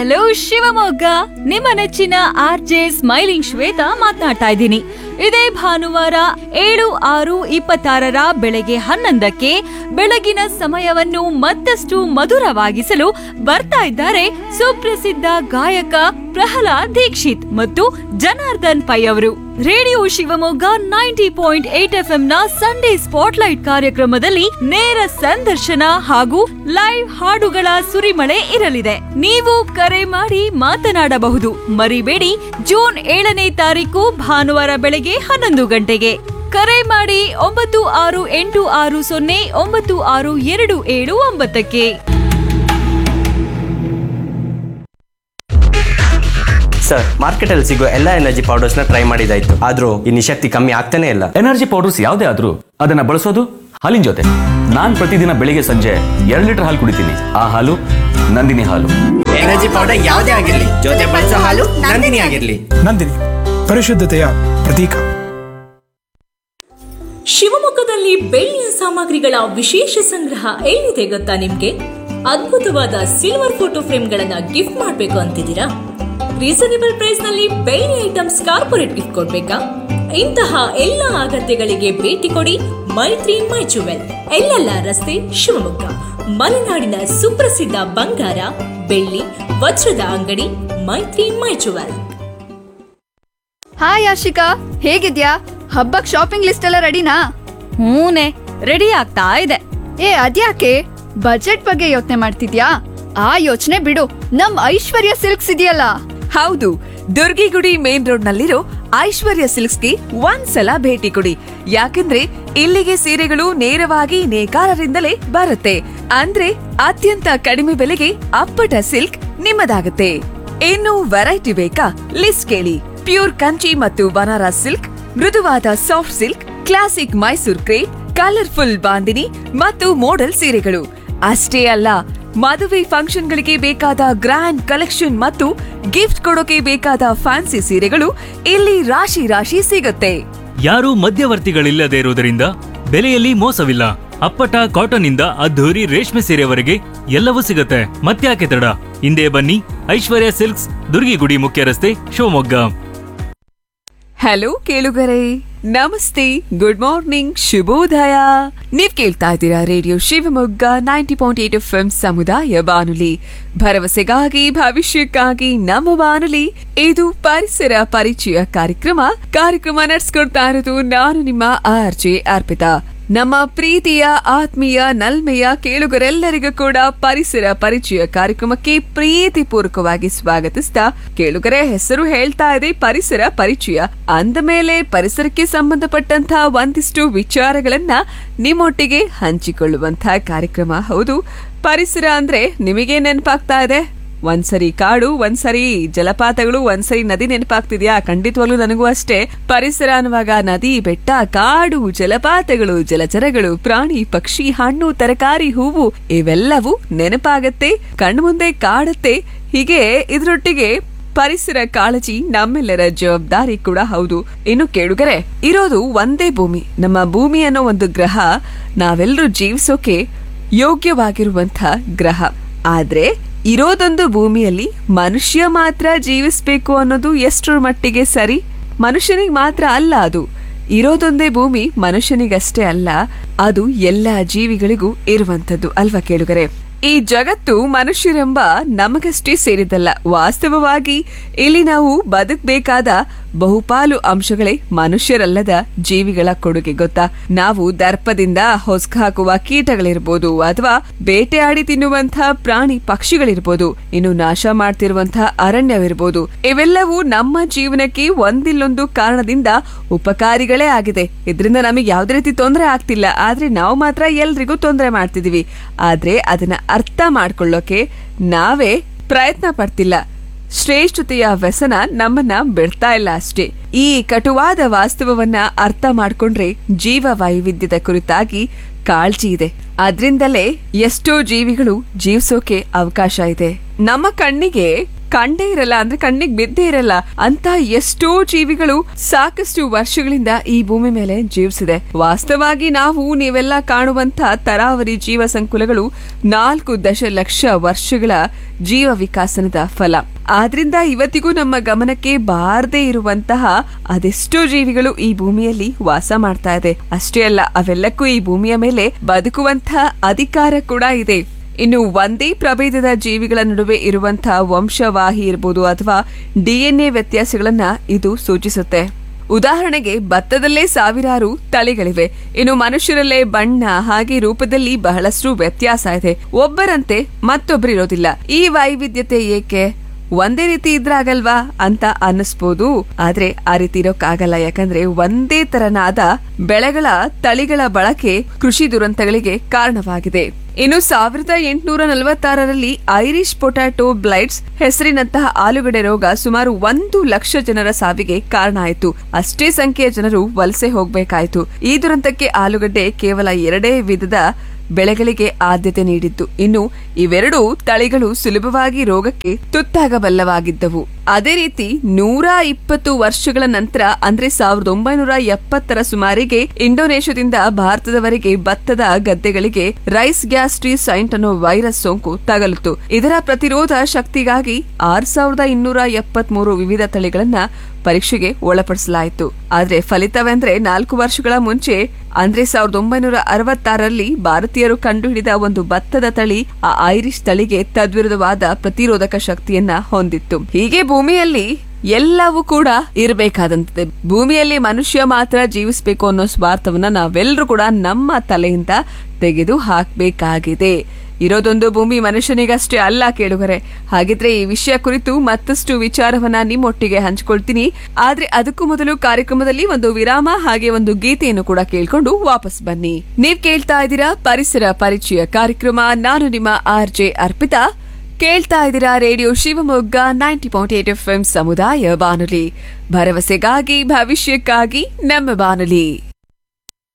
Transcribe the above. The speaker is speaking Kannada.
ಹಲೋ ಶಿವಮೊಗ್ಗ ನಿಮ್ಮ ನೆಚ್ಚಿನ ಆರ್ ಜೆ ಸ್ಮೈಲಿಂಗ್ ಶ್ವೇತಾ ಮಾತನಾಡ್ತಾ ಇದ್ದೀನಿ ಇದೇ ಭಾನುವಾರ ಏಳು ಆರು ಇಪ್ಪತ್ತಾರರ ಬೆಳಗ್ಗೆ ಹನ್ನೊಂದಕ್ಕೆ ಬೆಳಗಿನ ಸಮಯವನ್ನು ಮತ್ತಷ್ಟು ಮಧುರವಾಗಿಸಲು ಬರ್ತಾ ಇದ್ದಾರೆ ಸುಪ್ರಸಿದ್ಧ ಗಾಯಕ ಪ್ರಹ್ಲಾದ್ ದೀಕ್ಷಿತ್ ಮತ್ತು ಜನಾರ್ದನ್ ಪೈ ಅವರು radio Shivamogga ninety point eight F ನ ಸಂಡೇ ಸ್ಪಾಟ್ಲೈಟ್ ಕಾರ್ಯಕ್ರಮದಲ್ಲಿ ನೇರ ಸಂದರ್ಶನ ಹಾಗೂ ಲೈವ್ ಹಾಡುಗಳ ಸುರಿಮಳೆ ಇರಲಿದೆ ನೀವು ಕರೆ ಮಾಡಿ ಮಾತನಾಡಬಹುದು ಮರಿಬೇಡಿ ಜೂನ್ ಏಳನೇ ತಾರೀಕು ಭಾನುವಾರ ಬೆಳಗ್ಗೆ ಹನ್ನೊಂದು ಗಂಟೆಗೆ ಕರೆ ಮಾಡಿ ಒಂಬತ್ತು ಆರು ಎಂಟು ಆರು ಸೊನ್ನೆ ಒಂಬತ್ತು ಆರು ಎರಡು ಏಳು ಒಂಬತ್ತಕ್ಕೆ ಸರ್ ಮಾರ್ಕೆಟಲ್ಲಿ ಸಿಗೋ ಎಲ್ಲ ಎನರ್ಜಿ ಪೌಡರ್ಸ್ನ ಟ್ರೈ ಮಾಡಿದಾಯ್ತು ಆದ್ರೂ ಈ ನಿಶಕ್ತಿ ಕಮ್ಮಿ ಆಗ್ತಾನೆ ಇಲ್ಲ ಎನರ್ಜಿ ಪೌಡರ್ಸ್ ಯಾವುದೇ ಆದ್ರೂ ಅದನ್ನ ಬಳಸೋದು ಹಾಲಿನ ಜೊತೆ ನಾನ್ ಪ್ರತಿದಿನ ಬೆಳಿಗ್ಗೆ ಸಂಜೆ ಎರಡು ಲೀಟರ್ ಹಾಲು ಕುಡಿತೀನಿ ಆ ಹಾಲು ನಂದಿನಿ ಹಾಲು ಎನರ್ಜಿ ಪೌಡರ್ ಯಾವುದೇ ಆಗಿರ್ಲಿ ಜೊತೆ ಬಳಸೋ ಹಾಲು ನಂದಿನಿ ಆಗಿರ್ಲಿ ನಂದಿನಿ ಪರಿಶುದ್ಧತೆಯ ಪ್ರತೀಕ ಶಿವಮೊಗ್ಗದಲ್ಲಿ ಬೆಳ್ಳಿಯ ಸಾಮಗ್ರಿಗಳ ವಿಶೇಷ ಸಂಗ್ರಹ ಎಲ್ಲಿದೆ ಗೊತ್ತಾ ನಿಮ್ಗೆ ಅದ್ಭುತವಾದ ಸಿಲ್ವರ್ ಫೋಟೋ ಫ್ರೇಮ್ಗಳನ್ನ ಗಿಫ್ಟ್ ಮಾಡ್ಬೇಕು ಅಂತಿದ್ದೀರಾ ರೀಸನೇಬಲ್ ಪ್ರೈಸ್ ನಲ್ಲಿ ಬೆಳ್ಳಿ ಐಟಮ್ಸ್ ಕಾರ್ಪೊರೇಟ್ ಗಿಫ್ಟ್ ಕೊಡ್ಬೇಕಾ ಇಂತಹ ಎಲ್ಲ ಅಗತ್ಯಗಳಿಗೆ ಭೇಟಿ ಕೊಡಿ ಮೈತ್ರಿ ಮೈ ಜುವೆಲ್ ಎಲ್ಲೆಲ್ಲ ರಸ್ತೆ ಶಿವಮೊಗ್ಗ ಮಲೆನಾಡಿನ ಸುಪ್ರಸಿದ್ಧ ಬಂಗಾರ ಬೆಳ್ಳಿ ವಜ್ರದ ಅಂಗಡಿ ಮೈತ್ರಿ ಮೈ ಜುವೆಲ್ ಹಾಯ್ ಆಶಿಕಾ ಹೇಗಿದ್ಯಾ ಹಬ್ಬಕ್ ಶಾಪಿಂಗ್ ಲಿಸ್ಟ್ ಎಲ್ಲ ರೆಡಿನಾ ಹೂನೆ ರೆಡಿ ಆಗ್ತಾ ಇದೆ ಏ ಅದ್ಯಾಕೆ ಬಜೆಟ್ ಬಗ್ಗೆ ಯೋಚನೆ ಮಾಡ್ತಿದ್ಯಾ ಆ ಯೋಚನೆ ಬಿಡು ನಮ್ ಐಶ್ವರ್ಯ ಸಿಲ್ಕ್ಸ್ ಇದೆಯಲ್ಲ ಹೌದು ದುರ್ಗಿಗುಡಿ ಮೇನ್ ರೋಡ್ ನಲ್ಲಿರೋ ಐಶ್ವರ್ಯ ಸಿಲ್ಕ್ಸ್ಗೆ ಒಂದ್ಸಲ ಭೇಟಿ ಕೊಡಿ ಯಾಕಂದ್ರೆ ಇಲ್ಲಿಗೆ ಸೀರೆಗಳು ನೇರವಾಗಿ ನೇಕಾರರಿಂದಲೇ ಬರುತ್ತೆ ಅಂದ್ರೆ ಅತ್ಯಂತ ಕಡಿಮೆ ಬೆಲೆಗೆ ಅಪ್ಪಟ ಸಿಲ್ಕ್ ನಿಮ್ಮದಾಗುತ್ತೆ ಇನ್ನು ವೆರೈಟಿ ಬೇಕಾ ಲಿಸ್ಟ್ ಕೇಳಿ ಪ್ಯೂರ್ ಕಂಚಿ ಮತ್ತು ಬನಾರಸ್ ಸಿಲ್ಕ್ ಮೃದುವಾದ soft silk classic Mysore crepe colourful bandhani ಮತ್ತು ಮೋಡಲ್ ಸೀರೆಗಳು ಅಷ್ಟೇ ಅಲ್ಲ ಮದುವೆ ಫಂಕ್ಷನ್ಗಳಿಗೆ ಬೇಕಾದ ಗ್ರ್ಯಾಂಡ್ ಕಲೆಕ್ಷನ್ ಮತ್ತು ಗಿಫ್ಟ್ ಕೊಡೋಕೆ ಬೇಕಾದ ಫ್ಯಾನ್ಸಿ ಸೀರೆಗಳು ಇಲ್ಲಿ ರಾಶಿ ರಾಶಿ ಸಿಗುತ್ತೆ ಯಾರೂ ಮಧ್ಯವರ್ತಿಗಳಿಲ್ಲದೆ ಇರುವುದರಿಂದ ಬೆಲೆಯಲ್ಲಿ ಮೋಸವಿಲ್ಲ ಅಪ್ಪಟ ಕಾಟನ್ ಇಂದ ಅದ್ಧೂರಿ ರೇಷ್ಮೆ ಸೀರೆವರೆಗೆ ಎಲ್ಲವೂ ಸಿಗುತ್ತೆ ಮತ್ತ್ಯಾಕೆ ತಡ ಹಿಂದೆ ಬನ್ನಿ ಐಶ್ವರ್ಯ ಸಿಲ್ಕ್ಸ್ ದುರ್ಗಿಗುಡಿ ಮುಖ್ಯ ರಸ್ತೆ ಶಿವಮೊಗ್ಗ ಹಲೋ ಕೇಳುಗರೆ ನಮಸ್ತೆ ಗುಡ್ ಮಾರ್ನಿಂಗ್ ಶುಭೋದಯ ನೀವ್ ಕೇಳ್ತಾ ಇದ್ದೀರಾ radio Shivamogga ninety point eight F ಸಮುದಾಯ ಬಾನುಲಿ ಭರವಸೆಗಾಗಿ ಭವಿಷ್ಯಕ್ಕಾಗಿ ನಮ್ಮ ಬಾನುಲಿ ಇದು ಪರಿಸರ ಪರಿಚಯ ಕಾರ್ಯಕ್ರಮ ಕಾರ್ಯಕ್ರಮ ನಡೆಸ್ಕೊಡ್ತಾ ಇರೋದು ನಾನು ನಿಮ್ಮ ಆರ್ ಜೆ ಅರ್ಪಿತಾ ನಮ್ಮ ಪ್ರೀತಿಯ ಆತ್ಮೀಯ ನಲ್ಮೆಯ ಕೇಳುಗರೆಲ್ಲರಿಗೂ ಕೂಡ ಪರಿಸರ ಪರಿಚಯ ಕಾರ್ಯಕ್ರಮಕ್ಕೆ ಪ್ರೀತಿಪೂರ್ವಕವಾಗಿ ಸ್ವಾಗತಿಸ್ತಾ ಕೇಳುಗರೆ ಹೆಸರು ಹೇಳ್ತಾ ಇದೆ ಪರಿಸರ ಪರಿಚಯ ಅಂದ ಮೇಲೆ ಪರಿಸರಕ್ಕೆ ಸಂಬಂಧಪಟ್ಟಂತಹ ಒಂದಿಷ್ಟು ವಿಚಾರಗಳನ್ನ ನಿಮ್ಮೊಟ್ಟಿಗೆ ಹಂಚಿಕೊಳ್ಳುವಂತಹ ಕಾರ್ಯಕ್ರಮ ಹೌದು ಪರಿಸರ ಅಂದ್ರೆ ನಿಮಗೆ ನೆನಪಾಗ್ತಾ ಇದೆ ಒಂದ್ಸರಿ ಕಾಡು ಒಂದ್ಸರಿ ಜಲಪಾತಗಳು ಒಂದ್ಸರಿ ನದಿ ನೆನಪಾಗ್ತಿದ್ಯಾ ಖಂಡಿತವಾಗ್ಲೂ ನನಗೂ ಅಷ್ಟೇ ಪರಿಸರ ಅನ್ನುವಾಗ ನದಿ ಬೆಟ್ಟ ಕಾಡು ಜಲಪಾತಗಳು ಜಲಚರಗಳು ಪ್ರಾಣಿ ಪಕ್ಷಿ ಹಣ್ಣು ತರಕಾರಿ ಹೂವು ಇವೆಲ್ಲವೂ ನೆನಪಾಗತ್ತೆ ಕಣ್ಮುಂದೆ ಕಾಡುತ್ತೆ ಹೀಗೆ ಇದ್ರೊಟ್ಟಿಗೆ ಪರಿಸರ ಕಾಳಜಿ ನಮ್ಮೆಲ್ಲರ ಜವಾಬ್ದಾರಿ ಕೂಡ ಹೌದು ಇನ್ನು ಕೇಳುಗರೆ ಇರೋದು ಒಂದೇ ಭೂಮಿ ನಮ್ಮ ಭೂಮಿ ಅನ್ನೋ ಒಂದು ಗ್ರಹ ನಾವೆಲ್ಲರೂ ಜೀವಿಸೋಕೆ ಯೋಗ್ಯವಾಗಿರುವಂತ ಗ್ರಹ ಆದ್ರೆ ಇರೋದೊಂದು ಭೂಮಿಯಲ್ಲಿ ಮನುಷ್ಯ ಮಾತ್ರ ಜೀವಿಸ್ಬೇಕು ಅನ್ನೋದು ಎಷ್ಟರ ಮಟ್ಟಿಗೆ ಸರಿ ಮನುಷ್ಯನಿಗೆ ಮಾತ್ರ ಅಲ್ಲ ಅದು ಇರೋದೊಂದೇ ಭೂಮಿ ಮನುಷ್ಯನಿಗಷ್ಟೇ ಅಲ್ಲ ಅದು ಎಲ್ಲ ಜೀವಿಗಳಿಗೂ ಇರುವಂತದ್ದು ಅಲ್ವಾ ಕೇಳುಗರೆ ಈ ಜಗತ್ತು ಮನುಷ್ಯರೆಂಬ ನಮಗಷ್ಟೇ ಸೇರಿದಲ್ಲ ವಾಸ್ತವವಾಗಿ ಇಲ್ಲಿ ನಾವು ಬದುಕಬೇಕಾದ ಬಹುಪಾಲು ಅಂಶಗಳೇ ಮನುಷ್ಯರಲ್ಲದ ಜೀವಿಗಳ ಕೊಡುಗೆ ಗೊತ್ತಾ ನಾವು ದರ್ಪದಿಂದ ಹೊಸ್ಕ ಹಾಕುವ ಕೀಟಗಳಿರ್ಬೋದು ಅಥವಾ ಬೇಟೆಯಾಡಿ ತಿನ್ನುವಂತಹ ಪ್ರಾಣಿ ಪಕ್ಷಿಗಳಿರ್ಬೋದು ಇನ್ನು ನಾಶ ಮಾಡ್ತಿರುವಂತಹ ಅರಣ್ಯವಿರ್ಬೋದು ಇವೆಲ್ಲವೂ ನಮ್ಮ ಜೀವನಕ್ಕೆ ಒಂದಿಲ್ಲೊಂದು ಕಾರಣದಿಂದ ಉಪಕಾರಿಗಳೇ ಆಗಿದೆ ಇದರಿಂದ ನಮಗೆ ಯಾವುದೇ ರೀತಿ ತೊಂದರೆ ಆಗ್ತಿಲ್ಲ ಆದ್ರೆ ನಾವು ಮಾತ್ರ ಎಲ್ರಿಗೂ ತೊಂದರೆ ಮಾಡ್ತಿದೀವಿ ಆದ್ರೆ ಅದನ್ನ ಅರ್ಥ ಮಾಡ್ಕೊಳ್ಳೋಕೆ ನಾವೇ ಪ್ರಯತ್ನ ಪಡ್ತಿಲ್ಲ ಶ್ರೇಷ್ಠತೆಯ ವ್ಯಸನ ನಮ್ಮನ್ನ ಬಿಡ್ತಾ ಇಲ್ಲ ಅಷ್ಟೇ ಈ ಕಟುವಾದ ವಾಸ್ತವವನ್ನ ಅರ್ಥ ಮಾಡ್ಕೊಂಡ್ರೆ ಜೀವ ವೈವಿಧ್ಯದ ಕುರಿತಾಗಿ ಕಾಳಜಿ ಇದೆ ಅದ್ರಿಂದಲೇ ಎಷ್ಟೋ ಜೀವಿಗಳು ಜೀವಿಸೋಕೆ ಅವಕಾಶ ಇದೆ ನಮ್ಮ ಕಣ್ಣಿಗೆ ಕಂಡೇ ಇರಲ್ಲ ಅಂದ್ರೆ ಕಣ್ಣಿಗೆ ಬಿದ್ದೇ ಇರಲ್ಲ ಅಂತ ಎಷ್ಟೋ ಜೀವಿಗಳು ಸಾಕಷ್ಟು ವರ್ಷಗಳಿಂದ ಈ ಭೂಮಿ ಮೇಲೆ ಜೀವಿಸಿದೆ ವಾಸ್ತವವಾಗಿ ನಾವು ನೀವೆಲ್ಲ ಕಾಣುವಂತ ತರಾವರಿ ಜೀವ ಸಂಕುಲಗಳು ನಾಲ್ಕು ದಶಲಕ್ಷ ವರ್ಷಗಳ ಜೀವ ವಿಕಾಸನದ ಫಲ ಆದ್ರಿಂದ ಇವತ್ತಿಗೂ ನಮ್ಮ ಗಮನಕ್ಕೆ ಬಾರದೇ ಇರುವಂತಹ ಅದೆಷ್ಟೋ ಜೀವಿಗಳು ಈ ಭೂಮಿಯಲ್ಲಿ ವಾಸ ಮಾಡ್ತಾ ಇದೆ ಅಷ್ಟೇ ಅಲ್ಲ ಅವೆಲ್ಲಕ್ಕೂ ಈ ಭೂಮಿಯ ಮೇಲೆ ಬದುಕುವಂತಹ ಅಧಿಕಾರ ಕೂಡ ಇದೆ ಇನ್ನು ಒಂದೇ ಪ್ರಭೇದದ ಜೀವಿಗಳ ನಡುವೆ ಇರುವಂತಹ ವಂಶವಾಹಿ ಇರ್ಬೋದು ಅಥವಾ ಡಿಎನ್ಎ ವ್ಯತ್ಯಾಸಗಳನ್ನ ಇದು ಸೂಚಿಸುತ್ತೆ ಉದಾಹರಣೆಗೆ ಭತ್ತದಲ್ಲೇ ಸಾವಿರಾರು ತಳಿಗಳಿವೆ ಇನ್ನು ಮನುಷ್ಯರಲ್ಲೇ ಬಣ್ಣ ಹಾಗೆ ರೂಪದಲ್ಲಿ ಬಹಳಷ್ಟು ವ್ಯತ್ಯಾಸ ಇದೆ ಒಬ್ಬರಂತೆ ಮತ್ತೊಬ್ಬರಿರೋದಿಲ್ಲ ಈ ವೈವಿಧ್ಯತೆ ಏಕೆ ಒಂದೇ ರೀತಿ ಇದ್ರಾಗಲ್ವಾ ಅಂತ ಅನ್ನಿಸ್ಬೋದು ಆದ್ರೆ ಆ ರೀತಿ ಇರೋಕ್ಕಾಗಲ್ಲ ಯಾಕಂದ್ರೆ ಒಂದೇ ತರನಾದ ಬೆಳೆಗಳ ತಳಿಗಳ ಬಳಕೆ ಕೃಷಿ ದುರಂತಗಳಿಗೆ ಕಾರಣವಾಗಿದೆ ಇನ್ನು ಸಾವಿರದ ಎಂಟುನೂರ ನಲವತ್ತಾರರಲ್ಲಿ ಐರಿಷ್ ಪೊಟ್ಯಾಟೋ ಬ್ಲೈಟ್ಸ್ ಹೆಸರಿನಂತಹ ಆಲೂಗಡ್ಡೆ ರೋಗ ಸುಮಾರು ಒಂದು ಲಕ್ಷ ಜನರ ಸಾವಿಗೆ ಕಾರಣ ಆಯಿತು ಅಷ್ಟೇ ಸಂಖ್ಯೆಯ ಜನರು ವಲಸೆ ಹೋಗ್ಬೇಕಾಯ್ತು ಈ ದುರಂತಕ್ಕೆ ಆಲೂಗಡ್ಡೆ ಕೇವಲ ಎರಡೇ ವಿಧದ ಬೆಳೆಗಳಿಗೆ ಆದ್ಯತೆ ನೀಡಿತ್ತು ಇನ್ನು ಇವೆರಡು ತಳಿಗಳು ಸುಲಭವಾಗಿ ರೋಗಕ್ಕೆ ತುತ್ತಾಗಬಲ್ಲವಾಗಿದ್ದವು ಅದೇ ರೀತಿ ನೂರ ಇಪ್ಪತ್ತು ವರ್ಷಗಳ ನಂತರ ಅಂದ್ರೆ ಸಾವಿರದ ಒಂಬೈನೂರ ಎಪ್ಪತ್ತರ ಸುಮಾರಿಗೆ ಇಂಡೋನೇಷ್ಯಾದಿಂದ ಭಾರತದವರೆಗೆ ಭತ್ತದ ಗದ್ದೆಗಳಿಗೆ ರೈಸ್ ಗ್ಯಾಸ್ಟ್ರಿ ಸೈಂಟ್ ಅನ್ನೋ ವೈರಸ್ ಸೋಂಕು ತಗಲಿತು ಇದರ ಪ್ರತಿರೋಧ ಶಕ್ತಿಗಾಗಿ ಆರ್ ಸಾವಿರದ ಇನ್ನೂರ ಎಪ್ಪತ್ಮೂರು ವಿವಿಧ ತಳಿಗಳನ್ನ ಪರೀಕ್ಷೆಗೆ ಒಳಪಡಿಸಲಾಯಿತು ಆದ್ರೆ ಫಲಿತವೆಂದ್ರೆ ನಾಲ್ಕು ವರ್ಷಗಳ ಮುಂಚೆ ಅಂದ್ರೆ ಸಾವಿರದ ಒಂಬೈನೂರ ಅರವತ್ತಾರರಲ್ಲಿ ಭಾರತೀಯರು ಕಂಡುಹಿಡಿದ ಒಂದು ಭತ್ತದ ತಳಿ ಆ ಐರಿಷ್ ತಳಿಗೆ ತದ್ವಿರುದ್ಧವಾದ ಪ್ರತಿರೋಧಕ ಶಕ್ತಿಯನ್ನ ಹೊಂದಿತ್ತು ಹೀಗೆ ಭೂಮಿಯಲ್ಲಿ ಎಲ್ಲವೂ ಕೂಡ ಇರಬೇಕಾದಂತದೆ ಭೂಮಿಯಲ್ಲಿ ಮನುಷ್ಯ ಮಾತ್ರ ಜೀವಿಸಬೇಕು ಅನ್ನೋ ಸ್ವಾರ್ಥವನ್ನ ನಾವೆಲ್ಲರೂ ಕೂಡ ನಮ್ಮ ತಲೆಯಿಂದ ತೆಗೆದು ಹಾಕ್ಬೇಕಾಗಿದೆ ಇರೋದೊಂದು ಭೂಮಿ ಮನುಷ್ಯನಿಗಷ್ಟೇ ಅಲ್ಲ ಕೇಳುಗರೆ ಹಾಗಿದ್ರೆ ಈ ವಿಷಯ ಕುರಿತು ಮತ್ತಷ್ಟು ವಿಚಾರವನ್ನ ನಿಮ್ಮೊಟ್ಟಿಗೆ ಹಂಚ್ಕೊಳ್ತೀನಿ ಆದ್ರೆ ಅದಕ್ಕೂ ಮೊದಲು ಕಾರ್ಯಕ್ರಮದಲ್ಲಿ ಒಂದು ವಿರಾಮ ಹಾಗೆ ಒಂದು ಗೀತೆಯನ್ನು ಕೂಡ ಕೇಳ್ಕೊಂಡು ವಾಪಸ್ ಬನ್ನಿ ನೀವ್ ಕೇಳ್ತಾ ಇದ್ದೀರಾ ಪರಿಸರ ಪರಿಚಯ ಕಾರ್ಯಕ್ರಮ ನಾನು ನಿಮ್ಮ ಆರ್ ಜೆ ಅರ್ಪಿತಾ ಕೇಳ್ತಾ ಇದ್ದೀರಾ radio Shivamogga ninety point eight F ಸಮುದಾಯ ಬಾನುಲಿ ಭರವಸೆಗಾಗಿ ಭವಿಷ್ಯಕ್ಕಾಗಿ ನಮ್ಮ ಬಾನುಲಿ